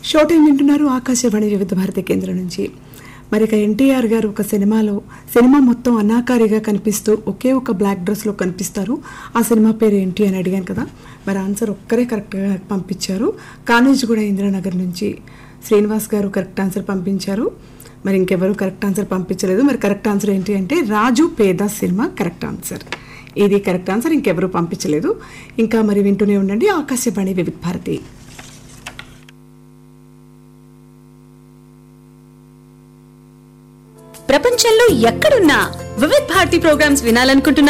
show time వింటున్నారు ఆకాశవాణి వివిధ భారతి కేంద్రం నుంచి మరి ఇక ఎన్టీఆర్ గారు ఒక సినిమాలో సినిమా మొత్తం అనాకారిగా కనిపిస్తూ ఒకే ఒక బ్లాక్ డ్రెస్లో కనిపిస్తారు ఆ సినిమా పేరు ఏంటి అని అడిగాను కదా మరి ఆన్సర్ ఒక్కరే కరెక్ట్గా పంపించారు కానేజ్గూడ ఇందిరానగర్ నుంచి శ్రీనివాస్ గారు కరెక్ట్ ఆన్సర్ పంపించారు మరి ఇంకెవరు కరెక్ట్ ఆన్సర్ పంపించలేదు మరి కరెక్ట్ ఆన్సర్ ఏంటి అంటే రాజు పేద సినిమా కరెక్ట్ ఆన్సర్ ఇది కరెక్ట్ ఆన్సర్ ఇంకెవరు పంపించలేదు ఇంకా మరి వింటూనే ఉండండి ఆకాశవాణి వివిధ భారతి ప్రపంచంలో ఎక్కడున్నా వివిధ్ భారతి ప్రోగ్రామ్స్ వినాలనుకుంటున్నా